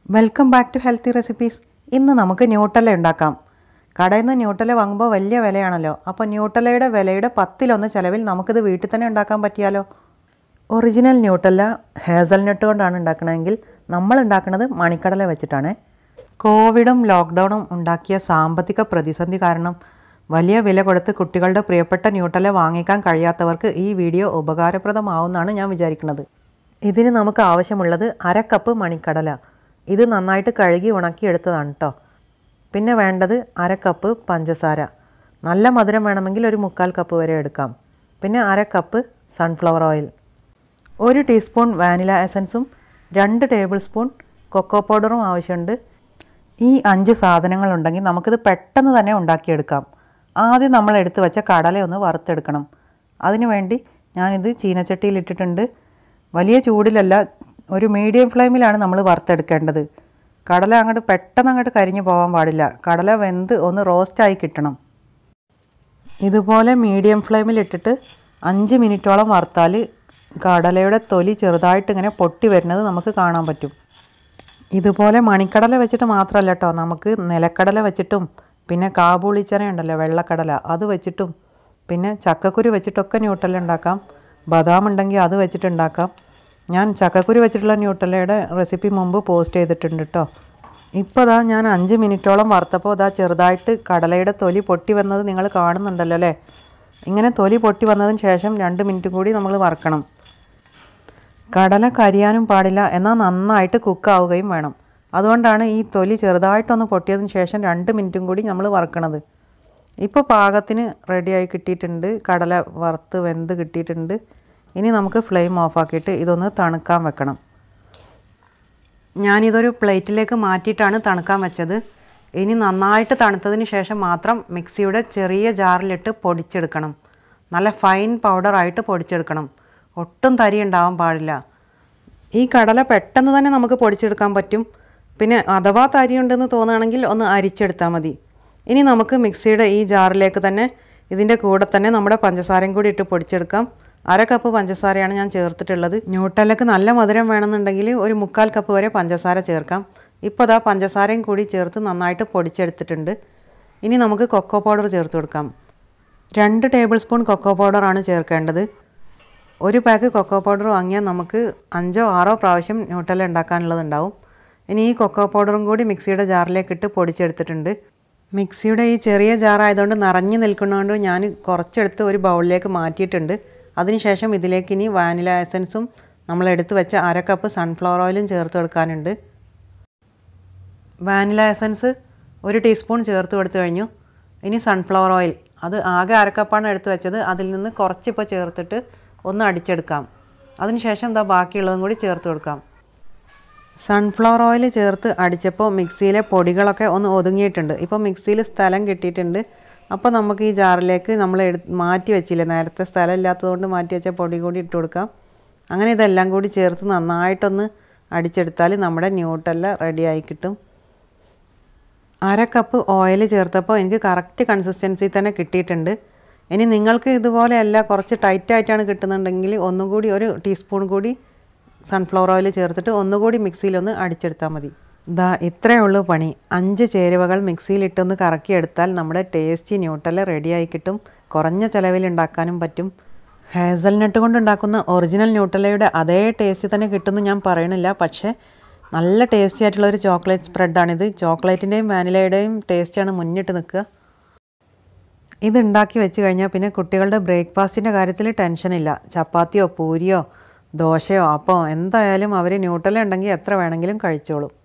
welcome back to healthy recipes ഇന്ന് നമുക്ക് Nutella ഉണ്ടാക്കാം കടയിൽ നിന്ന് ന്യൂട്ടല വാങ്ങുമ്പോൾ വലിയ വിലയാണല്ലോ അപ്പോൾ ന്യൂട്ടലയുടെ വിലയുടെ പത്തിലൊന്ന് ചിലവിൽ നമുക്കിത് വീട്ടിൽ തന്നെ ഉണ്ടാക്കാൻ പറ്റിയാലോ ഒറിജിനൽ ന്യൂട്ടല്ല ഹേസൽനട്ട് കൊണ്ടാണ് ഉണ്ടാക്കണമെങ്കിൽ നമ്മൾ ഉണ്ടാക്കുന്നത് മണിക്കടല വെച്ചിട്ടാണ് കോവിഡും ലോക്ക്ഡൗണും ഉണ്ടാക്കിയ സാമ്പത്തിക പ്രതിസന്ധി കാരണം വലിയ വില കൊടുത്ത് കുട്ടികളുടെ പ്രിയപ്പെട്ട ന്യൂട്ടല വാങ്ങിക്കാൻ കഴിയാത്തവർക്ക് ഈ വീഡിയോ ഉപകാരപ്രദമാവുമെന്നാണ് ഞാൻ വിചാരിക്കുന്നത് ഇതിന് നമുക്ക് ആവശ്യമുള്ളത് അര കപ്പ് മണിക്കടല ഇത് നന്നായിട്ട് കഴുകി ഉണക്കിയെടുത്തതാണ് കേട്ടോ പിന്നെ വേണ്ടത് അര കപ്പ് പഞ്ചസാര നല്ല മധുരം വേണമെങ്കിൽ ഒരു മുക്കാൽ കപ്പ് വരെ എടുക്കാം പിന്നെ അര കപ്പ് സൺഫ്ലവർ ഓയിൽ ഒരു ടീസ്പൂൺ വാനില എസൻസും രണ്ട് ടേബിൾ സ്പൂൺ കൊക്കോ പൗഡറും ആവശ്യമുണ്ട് ഈ അഞ്ച് സാധനങ്ങളുണ്ടെങ്കിൽ നമുക്കിത് പെട്ടെന്ന് തന്നെ ഉണ്ടാക്കിയെടുക്കാം ആദ്യം നമ്മൾ എടുത്തു വെച്ച കടല ഒന്ന് വറുത്തെടുക്കണം അതിനു വേണ്ടി ഞാനിത് ചീനച്ചട്ടിയിൽ ഇട്ടിട്ടുണ്ട് വലിയ ചൂടിലല്ല ഒരു മീഡിയം ഫ്ലെയിമിലാണ് നമ്മൾ വറുത്തെടുക്കേണ്ടത് കടല അങ്ങോട്ട് പെട്ടെന്ന് അങ്ങോട്ട് കരിഞ്ഞു പോകാൻ പാടില്ല കടല വെന്ത് ഒന്ന് റോസ്റ്റായി കിട്ടണം ഇതുപോലെ മീഡിയം ഫ്ലെയിമിൽ ഇട്ടിട്ട് അഞ്ച് മിനിറ്റോളം വറുത്താൽ കടലയുടെ തൊലി ചെറുതായിട്ട് ഇങ്ങനെ പൊട്ടി വരുന്നത് നമുക്ക് കാണാൻ പറ്റും ഇതുപോലെ മണിക്കടല വെച്ചിട്ട് മാത്രമല്ല കേട്ടോ നമുക്ക് നിലക്കടല വെച്ചിട്ടും പിന്നെ കാബൂളിച്ചന ഉണ്ടല്ലോ വെള്ളക്കടല അത് വെച്ചിട്ടും പിന്നെ ചക്കക്കുരു വെച്ചിട്ടൊക്കെ ന്യൂട്ടല ഉണ്ടാക്കാം ബദാം ഉണ്ടെങ്കിൽ അത് വെച്ചിട്ട് ഉണ്ടാക്കാം ഞാൻ ചക്കക്കുരു വെച്ചിട്ടുള്ള ന്യൂട്ടലയുടെ റെസിപ്പി മുമ്പ് പോസ്റ്റ് ചെയ്തിട്ടുണ്ട് കേട്ടോ ഇപ്പോൾ ഇതാ ഞാൻ അഞ്ച് മിനിറ്റോളം വറുത്തപ്പോൾ ഇതാ ചെറുതായിട്ട് കടലയുടെ തൊലി പൊട്ടി വന്നത് നിങ്ങൾ കാണുന്നുണ്ടല്ലോ അല്ലേ ഇങ്ങനെ തൊലി പൊട്ടി വന്നതിന് ശേഷം രണ്ട് മിനിറ്റ് കൂടി നമ്മൾ വറക്കണം കടല കരിയാനും പാടില്ല എന്നാൽ നന്നായിട്ട് കുക്കാവുകയും വേണം അതുകൊണ്ടാണ് ഈ തൊലി ചെറുതായിട്ടൊന്ന് പൊട്ടിയതിന് ശേഷം രണ്ട് മിനിറ്റും കൂടി നമ്മൾ വറക്കണത് ഇപ്പോൾ പാകത്തിന് റെഡിയായി കിട്ടിയിട്ടുണ്ട് കടല വറുത്ത് വെന്ത് കിട്ടിയിട്ടുണ്ട് ഇനി നമുക്ക് ഫ്ലെയിം ഓഫാക്കിയിട്ട് ഇതൊന്ന് തണുക്കാൻ വെക്കണം ഞാനിതൊരു പ്ലേറ്റിലേക്ക് മാറ്റിയിട്ടാണ് തണുക്കാൻ വെച്ചത് ഇനി നന്നായിട്ട് തണുത്തതിന് ശേഷം മാത്രം മിക്സിയുടെ ചെറിയ ജാറിലിട്ട് പൊടിച്ചെടുക്കണം നല്ല ഫൈൻ പൗഡറായിട്ട് പൊടിച്ചെടുക്കണം ഒട്ടും തരി ഉണ്ടാവാൻ പാടില്ല ഈ കടല പെട്ടെന്ന് തന്നെ നമുക്ക് പൊടിച്ചെടുക്കാൻ പറ്റും പിന്നെ അഥവാ തരി ഉണ്ടെന്ന് തോന്നുകയാണെങ്കിൽ ഒന്ന് അരിച്ചെടുത്താൽ മതി ഇനി നമുക്ക് മിക്സിയുടെ ഈ ജാറിലേക്ക് തന്നെ ഇതിൻ്റെ കൂടെ തന്നെ നമ്മുടെ പഞ്ചസാരയും കൂടി ഇട്ട് പൊടിച്ചെടുക്കാം അര കപ്പ് പഞ്ചസാരയാണ് ഞാൻ ചേർത്തിട്ടുള്ളത് ന്യൂട്ടലക്ക് നല്ല മധുരം വേണമെന്നുണ്ടെങ്കിൽ ഒരു മുക്കാൽ കപ്പ് വരെ പഞ്ചസാര ചേർക്കാം ഇപ്പോൾ അതാ പഞ്ചസാരയും കൂടി ചേർത്ത് നന്നായിട്ട് പൊടിച്ചെടുത്തിട്ടുണ്ട് ഇനി നമുക്ക് കൊക്കോ പൗഡർ ചേർത്ത് കൊടുക്കാം രണ്ട് ടേബിൾ സ്പൂൺ കൊക്കോ പൗഡറാണ് ചേർക്കേണ്ടത് ഒരു പാക്ക് കൊക്കോ പൗഡർ വാങ്ങിയാൽ നമുക്ക് അഞ്ചോ ആറോ പ്രാവശ്യം ന്യൂട്ടല ഉണ്ടാക്കാനുള്ളതുണ്ടാവും ഇനി ഈ കൊക്കോ പൗഡറും കൂടി മിക്സിയുടെ ജാറിലേക്ക് ഇട്ട് പൊടിച്ചെടുത്തിട്ടുണ്ട് മിക്സിയുടെ ഈ ചെറിയ ജാറായതുകൊണ്ട് നിറഞ്ഞു നിൽക്കുന്നതുകൊണ്ട് ഞാൻ കുറച്ചെടുത്ത് ഒരു ബൗളിലേക്ക് മാറ്റിയിട്ടുണ്ട് അതിനുശേഷം ഇതിലേക്ക് ഇനി വാനില എസൻസും നമ്മൾ എടുത്തു വെച്ച അര കപ്പ് സൺഫ്ലവർ ഓയിലും ചേർത്ത് കൊടുക്കാനുണ്ട് വാനില എസൻസ് ഒരു ടീസ്പൂൺ ചേർത്ത് കൊടുത്തു കഴിഞ്ഞു ഇനി സൺഫ്ലവർ ഓയിൽ അത് ആകെ അരക്കപ്പാണ് എടുത്ത് വെച്ചത് അതിൽ നിന്ന് കുറച്ചിപ്പോൾ ചേർത്തിട്ട് ഒന്ന് അടിച്ചെടുക്കാം അതിനുശേഷം ഇതാ ബാക്കിയുള്ളതും കൂടി ചേർത്ത് കൊടുക്കാം സൺഫ്ലവർ ഓയിൽ ചേർത്ത് അടിച്ചപ്പോൾ മിക്സിയിലെ പൊടികളൊക്കെ ഒന്ന് ഒതുങ്ങിയിട്ടുണ്ട് ഇപ്പോൾ മിക്സിയിൽ സ്ഥലം കിട്ടിയിട്ടുണ്ട് അപ്പോൾ നമുക്ക് ഈ ജാറിലേക്ക് നമ്മൾ എടു മാറ്റി വെച്ചില്ലേ നേരത്തെ സ്ഥലം ഇല്ലാത്തതുകൊണ്ട് മാറ്റി വെച്ച പൊടി കൂടി ഇട്ട് കൊടുക്കാം അങ്ങനെ ഇതെല്ലാം കൂടി ചേർത്ത് നന്നായിട്ടൊന്ന് അടിച്ചെടുത്താൽ നമ്മുടെ ന്യൂട്ടല്ല റെഡിയായി കിട്ടും അര കപ്പ് ഓയിൽ ചേർത്തപ്പോൾ എനിക്ക് കറക്റ്റ് കൺസിസ്റ്റൻസി തന്നെ കിട്ടിയിട്ടുണ്ട് ഇനി നിങ്ങൾക്ക് ഇതുപോലെയല്ല കുറച്ച് ടൈറ്റ് ആയിട്ടാണ് കിട്ടുന്നുണ്ടെങ്കിൽ ഒന്നും കൂടി ഒരു ടീസ്പൂൺ കൂടി സൺഫ്ലവർ ഓയിൽ ചേർത്തിട്ട് ഒന്നുകൂടി മിക്സിയിലൊന്ന് അടിച്ചെടുത്താൽ മതി ദാ ഇത്രയേ ഉള്ളൂ പണി അഞ്ച് ചേരുവകൾ മിക്സിയിലിട്ടൊന്ന് കറക്കിയെടുത്താൽ നമ്മുടെ ടേസ്റ്റി ന്യൂട്ടല റെഡിയായി കിട്ടും കുറഞ്ഞ ചിലവിൽ ഉണ്ടാക്കാനും പറ്റും ഹേസൽനട്ട് കൊണ്ട് ഉണ്ടാക്കുന്ന ഒറിജിനൽ ന്യൂട്ടലയുടെ അതേ ടേസ്റ്റ് തന്നെ കിട്ടുമെന്ന് ഞാൻ പറയണില്ല പക്ഷേ നല്ല ടേസ്റ്റി ആയിട്ടുള്ള ഒരു ചോക്ലേറ്റ് സ്പ്രെഡാണിത് ചോക്ലേറ്റിൻ്റെയും വാനിലയുടെയും ടേസ്റ്റാണ് മുന്നിട്ട് നിൽക്കുക ഇത് ഉണ്ടാക്കി വെച്ച് കഴിഞ്ഞാൽ പിന്നെ കുട്ടികളുടെ ബ്രേക്ക്ഫാസ്റ്റിൻ്റെ കാര്യത്തിൽ ടെൻഷനില്ല ചപ്പാത്തിയോ പൂരിയോ ദോശയോ അപ്പോ എന്തായാലും അവർ ന്യൂട്ടല ഉണ്ടെങ്കിൽ എത്ര വേണമെങ്കിലും കഴിച്ചോളും